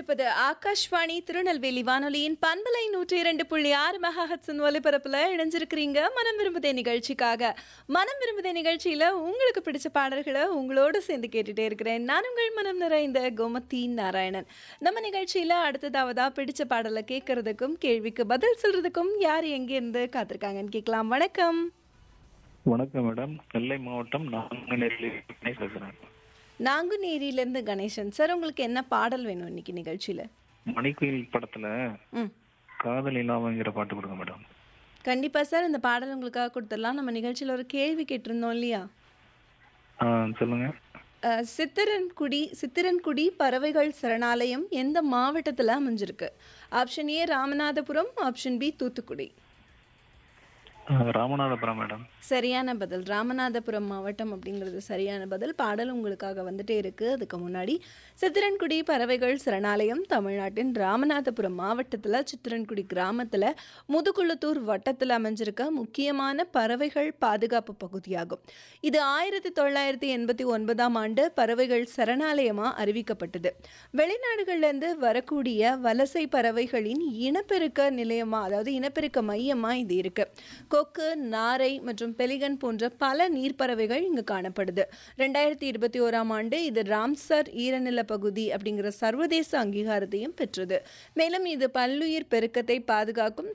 இணைந்திருப்பது ஆகாஷ்வாணி திருநெல்வேலி வானொலியின் பண்பலை நூற்றி இரண்டு புள்ளி ஆறு மெகாஹட்ஸின் ஒலிபரப்புல இணைஞ்சிருக்கிறீங்க மனம் விரும்புதே நிகழ்ச்சிக்காக மனம் விரும்புதே நிகழ்ச்சியில உங்களுக்கு பிடிச்ச பாடல்களை உங்களோடு சேர்ந்து கேட்டுட்டே இருக்கிறேன் நான் உங்கள் மனம் நிறைந்த கோமதி நாராயணன் நம்ம நிகழ்ச்சியில அடுத்ததாவதா பிடிச்ச பாடலை கேட்கறதுக்கும் கேள்விக்கு பதில் சொல்றதுக்கும் யார் எங்க இருந்து காத்திருக்காங்கன்னு கேட்கலாம் வணக்கம் வணக்கம் மேடம் நெல்லை மாவட்டம் நாங்குநேரில் பேசுறேன் நாங்குநேரியிலேருந்து கணேசன் சார் உங்களுக்கு என்ன பாடல் வேணும் இன்னைக்கு நிகழ்ச்சியில மணிக்குயில் படத்துல ம் காதல் இல்லாமங்கிற பாட்டு கொடுங்க மேடம் கண்டிப்பா சார் இந்த பாடல் உங்களுக்காக கொடுத்துடலாம் நம்ம நிகழ்ச்சியில் ஒரு கேள்வி கேட்டிருந்தோம் இல்லையா ஆ சொல்லுங்க அஹ், சித்திரன்குடி சித்திரன்குடி பறவைகள் சரணாலயம் எந்த மாவட்டத்தில் அமைஞ்சிருக்கு option A Ramanathapuram option B Thoothukudi ஆ, ராமநாதபுரம் மேடம் சரியான பதில் ராமநாதபுரம் மாவட்டம் அப்படிங்கிறது சரியான பதில் பாடல் உங்களுக்காக வந்துட்டே இருக்கு அதுக்கு முன்னாடி சித்திரன்குடி பறவைகள் சரணாலயம் தமிழ்நாட்டின் ராமநாதபுரம் மாவட்டத்தில் சித்திரன்குடி கிராமத்தில் முதுகுளத்தூர் வட்டத்தில் அமைஞ்சிருக்க முக்கியமான பறவைகள் பாதுகாப்பு பகுதியாகும் இது ஆயிரத்தி தொள்ளாயிரத்தி எண்பத்தி ஒன்பதாம் ஆண்டு பறவைகள் சரணாலயமாக அறிவிக்கப்பட்டது வெளிநாடுகள்லேருந்து வரக்கூடிய வலசை பறவைகளின் இனப்பெருக்க நிலையமாக அதாவது இனப்பெருக்க மையமாக இது இருக்கு கொக்கு நாரை மற்றும் பெலிகன் போன்ற பல நீர்ப்பறவைகள் இங்கு காணப்படுது ரெண்டாயிரத்தி இருபத்தி ஓராம் ஆண்டு இது ராம்சர் ஈரநில பகுதி அப்படிங்கிற சர்வதேச அங்கீகாரத்தையும் பெற்றது மேலும் இது பல்லுயிர் பெருக்கத்தை பாதுகாக்கும்